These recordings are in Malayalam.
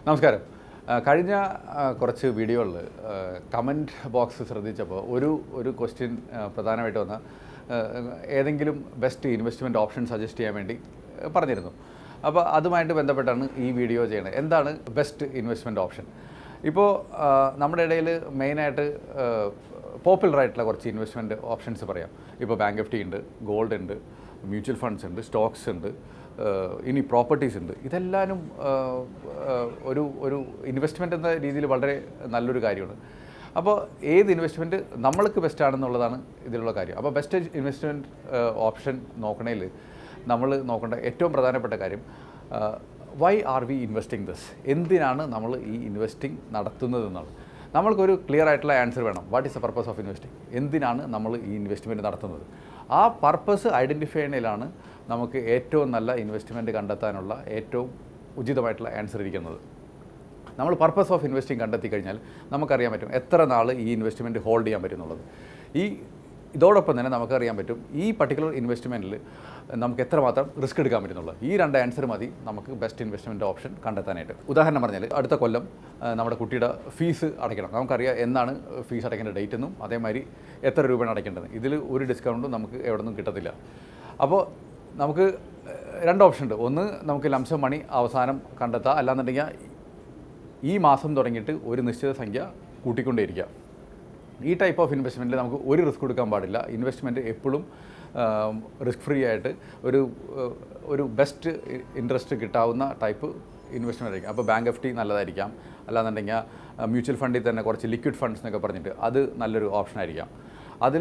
നമസ്കാരം ആ, കഴിഞ്ഞ ആ, കുറച്ച് വീഡിയോകളിൽ കമൻറ്റ് ബോക്സ് ശ്രദ്ധിച്ചപ്പോൾ ഒരു ഒരു ക്വസ്റ്റ്യൻ പ്രധാനമായിട്ട് വന്ന ആ, ഏതെങ്കിലും ബെസ്റ്റ് ഇൻവെസ്റ്റ്മെൻറ്റ് ഓപ്ഷൻ സജസ്റ്റ് ചെയ്യാൻ വേണ്ടി ആ, പറഞ്ഞിരുന്നു അപ്പോൾ അതുമായിട്ട് ബന്ധപ്പെട്ടാണ് ഈ വീഡിയോ ചെയ്യുന്നത് എന്താണ് ബെസ്റ്റ് ഇൻവെസ്റ്റ്മെൻറ്റ് ഓപ്ഷൻ ഇപ്പോൾ ആ, നമ്മുടെ ഇടയിൽ മെയിനായിട്ട് പോപ്പുലർ ആയിട്ടുള്ള കുറച്ച് ഇൻവെസ്റ്റ്മെൻറ്റ് ഓപ്ഷൻസ് പറയാം ഇപ്പോൾ ബാങ്ക് എഫ് ടി ഉണ്ട് ഗോൾഡ് ഉണ്ട് മ്യൂച്വൽ ഫണ്ട്സ് ഉണ്ട് സ്റ്റോക്സ് ഉണ്ട് ഏഹ് ഇനി പ്രോപ്പർട്ടീസ് ഉണ്ട് ഇതെല്ലാനും ഏഹ് ഏഹ് ഒരു ഒരു ഇൻവെസ്റ്റ്മെൻ്റ് എന്ന രീതിയിൽ വളരെ നല്ലൊരു കാര്യമാണ് അപ്പോൾ ഏത് ഇൻവെസ്റ്റ്മെൻറ്റ് നമ്മൾക്ക് ബെസ്റ്റ് ആണെന്നുള്ളതാണ് ഇതിലുള്ള കാര്യം അപ്പോൾ ബെസ്റ്റ് ഇൻവെസ്റ്റ്മെൻറ്റ് ഓപ്ഷൻ നോക്കണേൽ നമ്മൾ നോക്കേണ്ട ഏറ്റവും പ്രധാനപ്പെട്ട കാര്യം why are we investing this എന്തിനാണ് നമ്മൾ ഈ ഇൻവെസ്റ്റിംഗ് നടത്തുന്നത് എന്നാണ് നമ്മൾക്കൊരു ക്ലിയർ ആയിട്ടുള്ള ആൻസർ വേണം what is the purpose of investing എന്തിനാണ് നമ്മൾ ഈ ഇൻവെസ്റ്റ്മെൻറ്റ് നടത്തുന്നത് ആ പർപ്പസ് ഐഡൻറ്റിഫൈ ചെയ്യുന്നതിലാണ് നമുക്ക് ഏറ്റവും നല്ല ഇൻവെസ്റ്റ്മെൻറ്റ് കണ്ടെത്താനുള്ള ഏറ്റവും ഉചിതമായിട്ടുള്ള ആൻസർ ഇരിക്കുന്നത് നമ്മൾ പർപ്പസ് ഓഫ് ഇൻവെസ്റ്റിംഗ് കണ്ടെത്തി കഴിഞ്ഞാൽ നമുക്കറിയാൻ പറ്റും എത്ര നാൾ ഈ ഇൻവെസ്റ്റ്മെൻറ്റ് ഹോൾഡ് ചെയ്യാൻ പറ്റും എന്നുള്ളത് ഈ ഇതോടൊപ്പം തന്നെ നമുക്കറിയാൻ പറ്റും ഈ പർട്ടിക്കുലർ ഇൻവെസ്റ്റ്മെൻറ്റിൽ നമുക്ക് എത്രമാത്രം റിസ്ക് എടുക്കാൻ പറ്റുന്നുള്ളത് ഈ രണ്ട് ആൻസർ മതി നമുക്ക് ബെസ്റ്റ് ഇൻവെസ്റ്റ്മെൻറ്റ് ഓപ്ഷൻ കണ്ടെത്താനായിട്ട് ഉദാഹരണം പറഞ്ഞാൽ അടുത്ത കൊല്ലം ആ, നമ്മുടെ കുട്ടിയുടെ ഫീസ് അടയ്ക്കണം നമുക്കറിയാം എന്നാണ് ഫീസ് അടയ്ക്കേണ്ട ഡേറ്റ് എന്നും അതേമാതിരി എത്ര രൂപയാണ് അടയ്ക്കേണ്ടത് ഇതിൽ ഒരു ഡിസ്കൗണ്ടും നമുക്ക് എവിടെ നിന്നും കിട്ടത്തില്ല അപ്പോൾ നമുക്ക് ഏഹ്, രണ്ട് ഓപ്ഷൻ ഉണ്ട് ഒന്ന് നമുക്ക് ലംസം മണി അവസാനം കണ്ടെത്താം അല്ലാന്നുണ്ടെങ്കിൽ ഈ മാസം തുടങ്ങിയിട്ട് ഒരു നിശ്ചിത സംഖ്യ കൂട്ടിക്കൊണ്ടേയിരിക്കാം ഈ ടൈപ്പ് ഓഫ് ഇൻവെസ്റ്റ്മെൻറ്റിൽ നമുക്ക് ഒരു റിസ്ക് കൊടുക്കാൻ പാടില്ല ഇൻവെസ്റ്റ്മെൻറ്റ് എപ്പോഴും റിസ്ക് ഫ്രീ ആയിട്ട് ഒരു ഏഹ്, ഒരു ബെസ്റ്റ് ഇൻട്രസ്റ്റ് കിട്ടാവുന്ന ടൈപ്പ് ഇൻവെസ്റ്റ്മെൻ്റ് ആയിരിക്കും അപ്പോൾ ബാങ്ക് എഫ് ടി നല്ലതായിരിക്കാം അല്ലാന്നുണ്ടെങ്കിൽ മ്യൂച്വൽ ഫണ്ടിൽ തന്നെ കുറച്ച് ലിക്വിഡ് ഫണ്ട്സ് എന്നൊക്കെ പറഞ്ഞിട്ട് അത് നല്ലൊരു ഓപ്ഷൻ ആയിരിക്കാം അതിൽ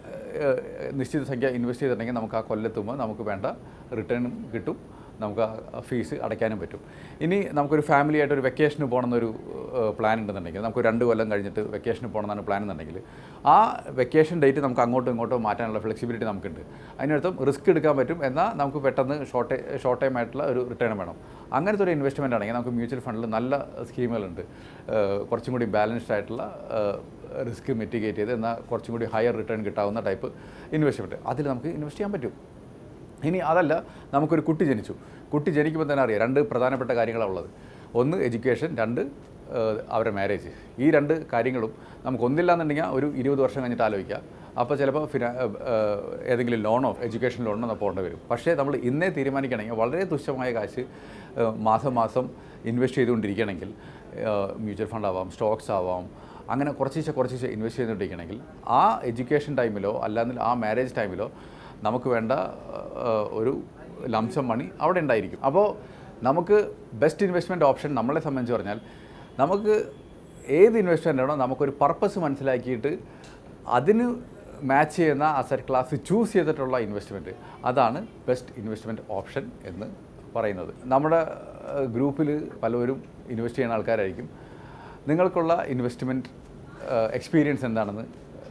നിശ്ചിത സംഖ്യ ഇൻവെസ്റ്റ് ചെയ്തിട്ടുണ്ടെങ്കിൽ നമുക്ക് ആ കൊല്ലെത്തുമ്പോൾ നമുക്ക് വേണ്ട റിട്ടേണും കിട്ടും നമുക്ക് ആ ഫീസ് അടയ്ക്കാനും പറ്റും ഇനി നമുക്കൊരു ഫാമിലി ആയിട്ട് ഒരു വെക്കേഷന് പോകണമെന്നൊരു പ്ലാൻ ഉണ്ടെന്നുണ്ടെങ്കിൽ നമുക്ക് രണ്ട് കൊല്ലം കഴിഞ്ഞിട്ട് വെക്കേഷന് പോകണമെന്നാണ് പ്ലാൻ എന്നുണ്ടെങ്കിൽ ആ വെക്കേഷൻ ഡേറ്റ് നമുക്ക് അങ്ങോട്ടും ഇങ്ങോട്ടും മാറ്റാനുള്ള ഫ്ലെക്സിബിലിറ്റി നമുക്കുണ്ട് അതിനർത്ഥം റിസ്ക് എടുക്കാൻ പറ്റും എന്നാൽ നമുക്ക് പെട്ടെന്ന് ഷോർട്ട് ഷോർട്ട് ടൈം ആയിട്ടുള്ള ഒരു റിട്ടേൺ വേണം അങ്ങനത്തെ ഒരു ഇൻവെസ്റ്റ്മെൻ്റ് ആണെങ്കിൽ നമുക്ക് മ്യൂച്വൽ ഫണ്ടിൽ നല്ല സ്കീമുകളുണ്ട് ഏഹ് കുറച്ചും കൂടി ബാലൻസ്ഡ് ആയിട്ടുള്ള റിസ്ക് മിറ്റിഗേറ്റ് ചെയ്ത് എന്നാൽ കുറച്ചും കൂടി ഹയർ റിട്ടേൺ കിട്ടാവുന്ന ടൈപ്പ് ഇൻവെസ്റ്റ്മെൻറ്റ് അതിൽ നമുക്ക് ഇൻവെസ്റ്റ് ചെയ്യാൻ പറ്റും ഇനി അതല്ല നമുക്കൊരു കുട്ടി ജനിച്ചു കുട്ടി ജനിക്കുമ്പോൾ തന്നെ അറിയാം രണ്ട് പ്രധാനപ്പെട്ട കാര്യങ്ങളാണ് ഉള്ളത് ഒന്ന് എഡ്യൂക്കേഷൻ രണ്ട് ഏഹ്, അവരുടെ മാരേജ് ഈ രണ്ട് കാര്യങ്ങളും നമുക്ക് ഒന്നില്ല എന്നുണ്ടെങ്കിൽ ഒരു ഇരുപത് വർഷം കഴിഞ്ഞിട്ട് ആലോചിക്കാം അപ്പോൾ ചിലപ്പോൾ ഫിനാ ഏഹ്, ഏതെങ്കിലും ലോണോ എഡ്യൂക്കേഷൻ ലോണോ നമ്മൾ പോകേണ്ടി വരും പക്ഷേ നമ്മൾ ഇന്നേ തീരുമാനിക്കണമെങ്കിൽ വളരെ തുച്ഛമായ കാശ് ഏഹ്, മാസം മാസം ഇൻവെസ്റ്റ് ചെയ്തുകൊണ്ടിരിക്കുകയാണെങ്കിൽ മ്യൂച്വൽ ഫണ്ട് ആവാം സ്റ്റോക്സ് ആവാം അങ്ങനെ കുറച്ചീശെ കുറച്ചീശെ ഇൻവെസ്റ്റ് ചെയ്തുകൊണ്ടിരിക്കണമെങ്കിൽ ആ എഡ്യൂക്കേഷൻ ടൈമിലോ അല്ലാന്നിൽ ആ മാരേജ് ടൈമിലോ നമുക്ക് വേണ്ട ആ, ഒരു ലംസം മണി അവിടെ ഉണ്ടായിരിക്കും അപ്പോൾ നമുക്ക് ബെസ്റ്റ് ഇൻവെസ്റ്റ്മെൻറ്റ് ഓപ്ഷൻ നമ്മളെ സംബന്ധിച്ച് പറഞ്ഞാൽ നമുക്ക് ഏത് ഇൻവെസ്റ്റ്മെൻ്റ് ആണോ നമുക്കൊരു പർപ്പസ് മനസ്സിലാക്കിയിട്ട് അതിന് മാച്ച് ചെയ്യുന്ന അസറ്റ് ക്ലാസ് ചൂസ് ചെയ്തിട്ടുള്ള ഇൻവെസ്റ്റ്മെൻറ്റ് അതാണ് ബെസ്റ്റ് ഇൻവെസ്റ്റ്മെൻറ്റ് ഓപ്ഷൻ എന്ന് പറയുന്നത് നമ്മുടെ ഗ്രൂപ്പിൽ പലവരും ഇൻവെസ്റ്റ് ചെയ്യുന്ന ആൾക്കാരായിരിക്കും നിങ്ങൾക്കുള്ള ഇൻവെസ്റ്റ്മെൻറ്റ് എക്സ്പീരിയൻസ് എന്താണെന്ന്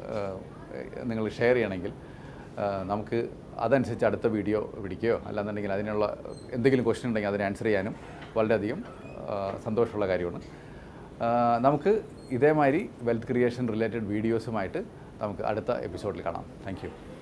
നിങ്ങൾ ഷെയർ ചെയ്യണമെങ്കിൽ ആ, നമുക്ക് അതനുസരിച്ച് അടുത്ത വീഡിയോ പിടിക്കുകയോ അല്ലാന്നുണ്ടെങ്കിൽ അതിനുള്ള എന്തെങ്കിലും ക്വസ്റ്റ്യൻ ഉണ്ടെങ്കിൽ അതിന് ആൻസർ ചെയ്യാനും വളരെയധികം ആ, സന്തോഷമുള്ള കാര്യമാണ് ആ, നമുക്ക് ഇതേമാതിരി വെൽത്ത് ക്രിയേഷൻ റിലേറ്റഡ് വീഡിയോസുമായിട്ട് നമുക്ക് അടുത്ത എപ്പിസോഡിൽ കാണാം താങ്ക്